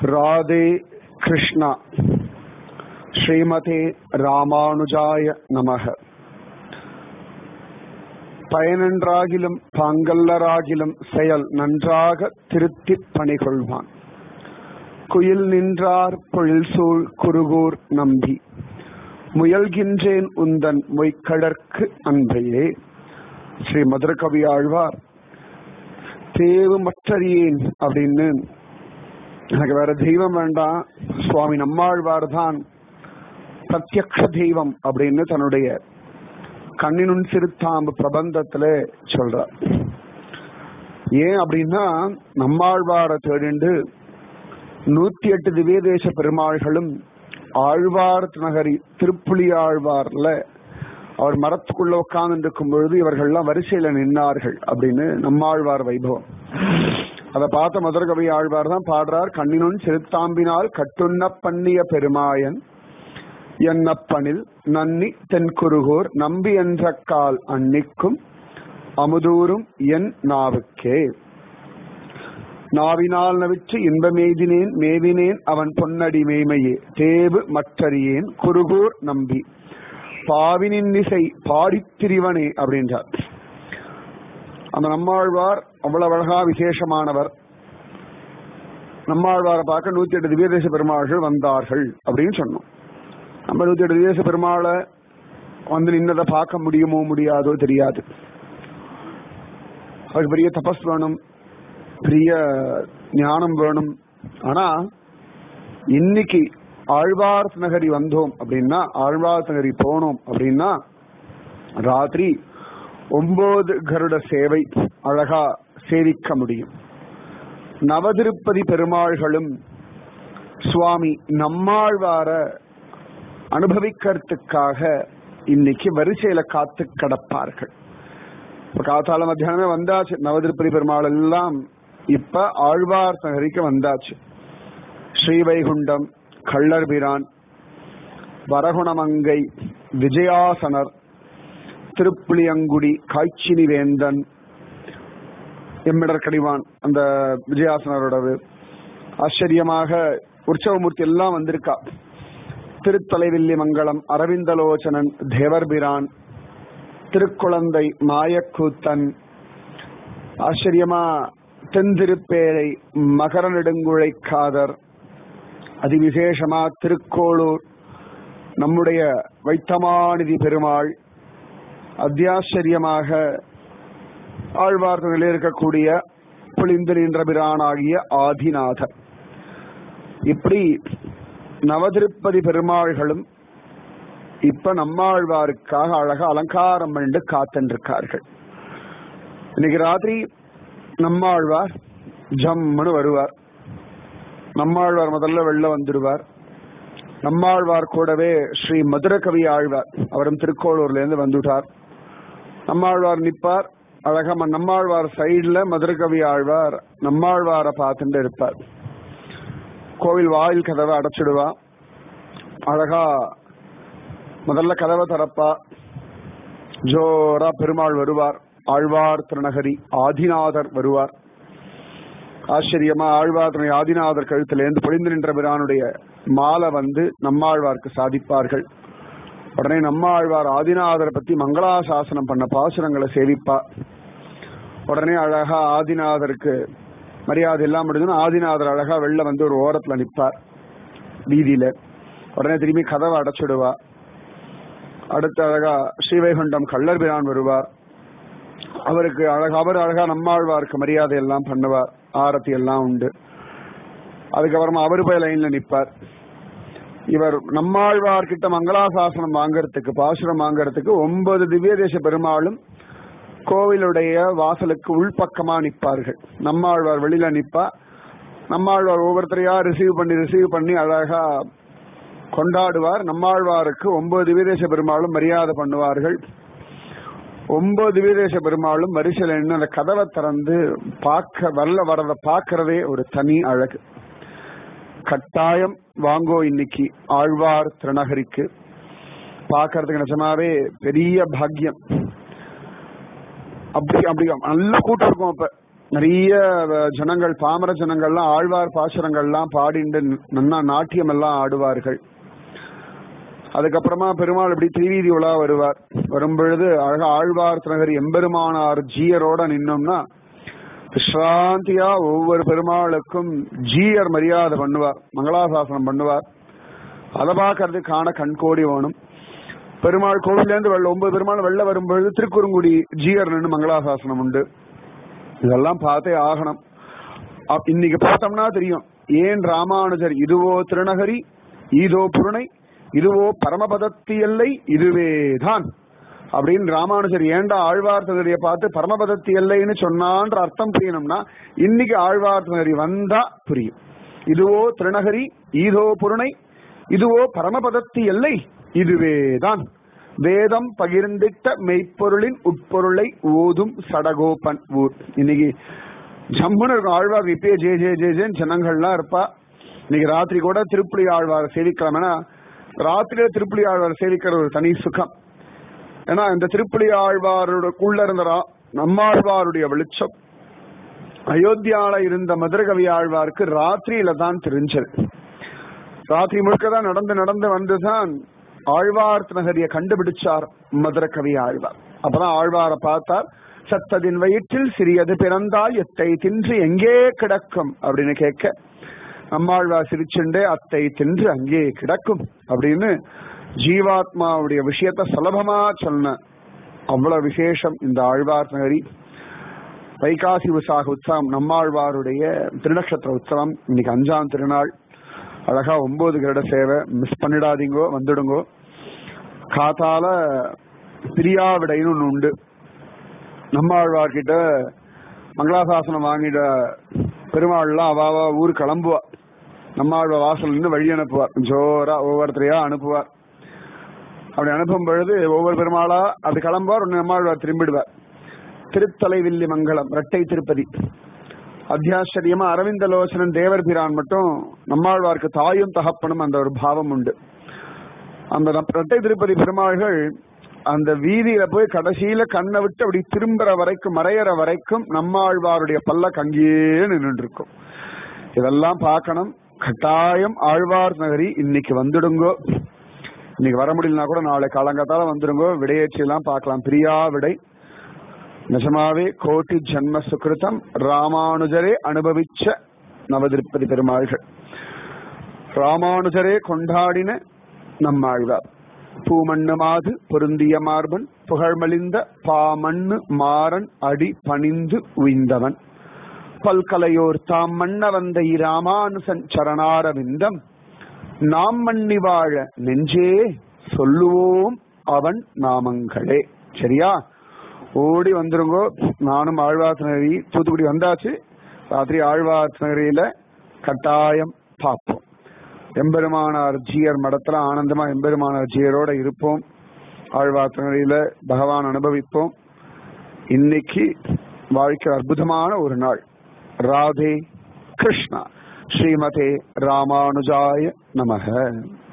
ராதே கிருஷ்ணா ஸ்ரீமதே ராமானுஜாய நமக பயனென்றாகிலும் பாங்கல்லராகிலும் செயல் நன்றாக திருத்திப் பணிகொள்வான் குயில் நின்றார் பொழில் சூழ் குருகூர் நம்பி முயல்கின்றேன் உந்தன் மொய்க்கடற்கு அன்பையே ஸ்ரீ மதுரகவி ஆழ்வார் தேவு மற்றறியேன் அப்படின்னு எனக்கு வேற தெய்வம் வேண்டாம் சுவாமி நம்மாழ்வார் தான் பிரத்யக்ஷ தெய்வம் அப்படின்னு தன்னுடைய கண்ணினுன் சிறுத்தாம்பு பிரபந்தத்துல சொல்றார் ஏன் அப்படின்னா நம்மாழ்வாரை தேடிண்டு நூத்தி எட்டு திவ்யதேச பெருமாள்களும் ஆழ்வார் நகரி திருப்புலி ஆழ்வார்ல அவர் மரத்துக்குள்ள உட்கார்ந்து இருக்கும் பொழுது இவர்கள்லாம் வரிசையில நின்னார்கள் அப்படின்னு நம்மாழ்வார் வைபவம் அதை பார்த்த மதுரகவி ஆழ்வார் தான் பாடுறார் கண்ணினுன் சிறுத்தாம்பினால் கட்டுண்ண பண்ணிய பெருமாயன் என்னப்பனில் நன்னி தென்குருகூர் நம்பி என்ற கால் அன்னிக்கும் அமுதூரும் என் நாவுக்கே நாவினால் நவிற்று இன்பமெய்தினேன் மேவினேன் அவன் பொன்னடி மேய்மையே தேவு மற்றறியேன் குருகூர் நம்பி பாவினின் இசை பாடித்திரிவனே அப்படின்றார் அந்த நம்மாழ்வார் அவ்வளவு அழகா விசேஷமானவர் நம்மாழ்வாரை பார்க்க நூத்தி எட்டு திவ்யதேச பெருமாள்கள் வந்தார்கள் அப்படின்னு சொன்னோம் நம்ம நூத்தி எட்டு திவ்யதேச பெருமாளை வந்து நின்னதை பார்க்க முடியுமோ முடியாதோ தெரியாது அதுக்கு பெரிய தபஸ் வேணும் பெரிய ஞானம் வேணும் ஆனா இன்னைக்கு ஆழ்வார் நகரி வந்தோம் அப்படின்னா ஆழ்வார் நகரி போனோம் அப்படின்னா ராத்திரி ஒன்பது கருட சேவை அழகா சேவிக்க முடியும் நவதிருப்பதி பெருமாள்களும் சுவாமி நம்மாழ்வார அனுபவிக்கிறதுக்காக இன்னைக்கு வரிசையில காத்து கடப்பார்கள் இப்ப காத்தால மத்தியானமே வந்தாச்சு நவதிருப்பதி பெருமாள் எல்லாம் இப்ப ஆழ்வார் நகரிக்கு வந்தாச்சு ஸ்ரீவைகுண்டம் கள்ளர்பிரான் வரகுணமங்கை விஜயாசனர் திருப்புளியங்குடி காய்ச்சினி வேந்தன் எம்மிடர் கடிவான் அந்த விஜயாசனரோடது ஆச்சரியமாக உற்சவமூர்த்தி எல்லாம் வந்திருக்கா திருத்தலைவில்லி மங்கலம் அரவிந்தலோச்சனன் தேவர்பிரான் திருக்குழந்தை மாயக்கூத்தன் ஆச்சரியமா தென்திருப்பேரை மகர நெடுங்குழை காதர் அதிவிசேஷமா திருக்கோளூர் நம்முடைய வைத்தமாநிதி பெருமாள் அத்தியாச்சரியமாக ஆழ்வார்களில் இருக்கக்கூடிய புளிந்து நின்ற பிரானாகிய ஆதிநாதர் இப்படி நவதிருப்பதி பெருமாள்களும் இப்ப நம்மாழ்வாருக்காக அழகா அலங்காரம் பண்ணிட்டு காத்துருக்கார்கள் இன்னைக்கு ராத்திரி நம்மாழ்வார் ஜம்முன்னு வருவார் நம்மாழ்வார் முதல்ல வெளில வந்துடுவார் நம்மாழ்வார் கூடவே ஸ்ரீ மதுரகவி ஆழ்வார் அவரும் திருக்கோளூர்ல இருந்து வந்துட்டார் நம்மாழ்வார் நிப்பார் அழகா நம்மாழ்வார் சைடுல மதுரகவி ஆழ்வார் நம்மாழ்வாரை பார்த்துட்டு இருப்பார் கோவில் வாயில் கதவை அடைச்சிடுவா அழகா முதல்ல கதவை திறப்பா ஜோரா பெருமாள் வருவார் ஆழ்வார் திருநகரி ஆதிநாதர் வருவார் ஆச்சரியமா ஆழ்வார் துணை ஆதிநாதர் கழுத்திலேருந்து பொழிந்து நின்ற பிரானுடைய மாலை வந்து நம்மாழ்வார்க்கு சாதிப்பார்கள் உடனே நம்மாழ்வார் ஆதிநாதரை பத்தி மங்களாசாசனம் பண்ண பாசுரங்களை சேவிப்பா உடனே அழகா ஆதிநாதருக்கு மரியாதை எல்லாம் முடிஞ்சுன்னா ஆதிநாதர் அழகா வெளில வந்து ஒரு ஓரத்துல நிற்பார் வீதியில உடனே திரும்பி கதவை அடைச்சிடுவா அடுத்து அழகா ஸ்ரீவைகுண்டம் கள்ளர் பிரான் வருவார் அவருக்கு அழகா அவர் அழகா நம்மாழ்வாருக்கு மரியாதை எல்லாம் பண்ணுவார் ஆரத்தி எல்லாம் உண்டு அதுக்கப்புறமா அவர் போய் லைன்ல நிப்பார் இவர் நம்மாழ்வார் கிட்ட மங்களாசாசனம் வாங்கறதுக்கு பாசுரம் வாங்கறதுக்கு ஒன்பது திவ்யதேச பெருமாளும் கோவிலுடைய வாசலுக்கு உள்பக்கமா நிற்பார்கள் நம்மாழ்வார் வெளியில நிப்பா நம்மாழ்வார் ஒவ்வொருத்தரையா ரிசீவ் பண்ணி ரிசீவ் பண்ணி அழகா கொண்டாடுவார் நம்மாழ்வாருக்கு ஒன்பது திவ்யதேச பெருமாளும் மரியாதை பண்ணுவார்கள் ஒன்பது திவ்யதேச பெருமாளும் வரிசையில் நின்று அந்த கதவை திறந்து பார்க்க வரல வரத பார்க்கறதே ஒரு தனி அழகு கட்டாயம் வாங்கோ இன்னைக்கு ஆழ்வார் திருநகரிக்கு பார்க்கறதுக்கு நிஜமாவே பெரிய பாக்கியம் அப்படி அப்படி நல்ல கூட்டம் இருக்கும் அப்ப நிறைய அஹ், ஜனங்கள் பாமர ஜனங்கள்லாம் ஆழ்வார் பாசுரங்கள்லாம் பாடிண்டு நன்னா நாட்டியம் எல்லாம் ஆடுவார்கள் அதுக்கப்புறமா பெருமாள் இப்படி திருவீதி உலா வருவார் வரும்பொழுது அழகா ஆழ்வார் நகர் எம்பெருமானார் ஜீயரோட நின்னோம்னா விஸ்ராந்தியா ஒவ்வொரு பெருமாளுக்கும் ஜீயர் மரியாதை பண்ணுவார் மங்களாசாசனம் பண்ணுவார் அதை பார்க்கறது காண கண்கோடி வேணும் பெருமாள் கோவிலேருந்து வெள்ள ஒன்பது பெருமாள் வெளில வரும்பொழுது திருக்குறுங்குடி ஜீயர் நின்று மங்களாசாசனம் உண்டு இதெல்லாம் பார்த்தே ஆகணும் அப்- இன்னைக்கு பார்த்தோம்னா தெரியும் ஏன் ராமானுஜர் இதுவோ திருநகரி ஈதோ புருணை இதுவோ பரமபதத்தி எல்லை இதுவேதான் அப்படின்னு ராமானுஜர் ஏண்டா ஆழ்வார் தகுதியை பார்த்து பரமபதத்தி எல்லைன்னு சொன்னான்ற அர்த்தம் புரியணும்னா இன்னைக்கு ஆழ்வார் தகுதி வந்தா புரியும் இதுவோ திருநகரி ஈதோ புருணை இதுவோ பரமபதத்தி எல்லை இதுவேதான் வேதம் பகிர்ந்திட்ட மெய்ப்பொருளின் உட்பொருளை ஓதும் சடகோபன் ஊர் இன்னைக்கு ஜம்முன்னு இருக்கும் ஆழ்வார் இப்பயே ஜே ஜே ஜே ஜேன்னு ஜனங்கள்லாம் இருப்பா இன்னைக்கு ராத்திரி கூட திருப்புலி ஆழ்வார் சேவிக்கலாம் ஏன்னா ராத்திரியில திருப்புலி ஆழ்வார் சேவிக்கிற ஒரு தனி சுகம் ஏன்னா இந்த திருப்புலி ஆழ்வாருக்குள்ள இருந்த ரா- நம்மாழ்வாருடைய வெளிச்சம் அயோத்தியால இருந்த மதுரகவி ஆழ்வாருக்கு ராத்திரியில தான் தெரிஞ்சது ராத்திரி முழுக்க தான் நடந்து நடந்து வந்துதான் ஆழ்வார் நகரிய கண்டுபிடிச்சார் மதுரகவி ஆழ்வார் அப்பதான் ஆழ்வாரை பார்த்தார் சத்ததின் வயிற்றில் சிறியது பிறந்தால் எத்தை தின்று எங்கே கிடக்கும் அப்படின்னு கேட்க நம்மாழ்வார் சிரிச்சுண்டே அத்தை தின்று அங்கே கிடக்கும் அப்படின்னு ஜீவாத்மாவுடைய விஷயத்த சுலபமா சொன்ன அவ்வளவு விசேஷம் இந்த ஆழ்வார் நகரி வைகாசி உற்சாக உற்சவம் நம்மாழ்வாருடைய திருநக்ஷத்திர உற்சவம் இன்னைக்கு அஞ்சாம் திருநாள் அழகா ஒன்பது கிரட சேவை மிஸ் பண்ணிடாதீங்கோ வந்துடுங்கோ காத்தால பிரியாவிடைன்னு ஒண்ணு உண்டு நம்மாழ்வார்கிட்ட மங்களாசாசனம் வாங்கிட பெருமாள்லாம் அவாவா ஊர் கிளம்புவா நம்மாழ்வார் வாசல் இருந்து வழி அனுப்புவார் ஜோரா ஒவ்வொருத்தரையா அனுப்புவார் அப்படி அனுப்பும் பொழுது ஒவ்வொரு பெருமாளா அது கிளம்புவார் ஒன்னு நம்மாழ்வார் திரும்பிடுவார் திருத்தலைவில்லி மங்கலம் இரட்டை திருப்பதி அத்தியாச்சரியமா அரவிந்த லோசனன் தேவர் பிரான் மட்டும் நம்மாழ்வார்க்கு தாயும் தகப்பனும் அந்த ஒரு பாவம் உண்டு அந்த நம்- இரட்டை திருப்பதி பெருமாள்கள் அந்த வீதியில போய் கடைசியில கண்ணை விட்டு அப்படி திரும்புற வரைக்கும் மறையற வரைக்கும் நம்மாழ்வாருடைய பல்லக்கு அங்கேயே நின்றுட்டு இருக்கும் இதெல்லாம் பார்க்கணும் கட்டாயம் ஆழ்வார் நகரி இன்னைக்கு வந்துடுங்கோ இன்னைக்கு வர முடியலனா கூட நாளை காலங்காத்தால வந்துடுங்கோ விடையேற்றி எல்லாம் பார்க்கலாம் பிரியா விடை நிஜமாவே கோட்டி ஜன்ம சுகிருதம் ராமானுஜரே அனுபவிச்ச நவதிருப்பதி பெருமாள்கள் ராமானுஜரே கொண்டாடின நம்மாழ்வார் பூமண்ணு மாது பொருந்திய மார்பன் புகழ்மலிந்த பாமண்ணு மாறன் அடி பணிந்து உய்ந்தவன் பல்கலையோர் தாம் மன்ன வந்த இராமானுசன் சரணாரவிந்தம் நாம் மன்னி வாழ நெஞ்சே சொல்லுவோம் அவன் நாமங்களே சரியா ஓடி வந்துருங்கோ நானும் ஆழ்வார் நகரி தூத்துக்குடி வந்தாச்சு ராத்திரி ஆழ்வார் நகரியில கட்டாயம் பார்ப்போம் எம்பெருமானார் ஜீயர் மடத்துல ஆனந்தமா எம்பெருமானார் ஜீயரோட இருப்போம் ஆழ்வார் நகரியில பகவான் அனுபவிப்போம் இன்னைக்கு வாழ்க்கை அற்புதமான ஒரு நாள் ராதே கிருஷ்ணா ஸ்ரீமதே ராமானுஜாய நமக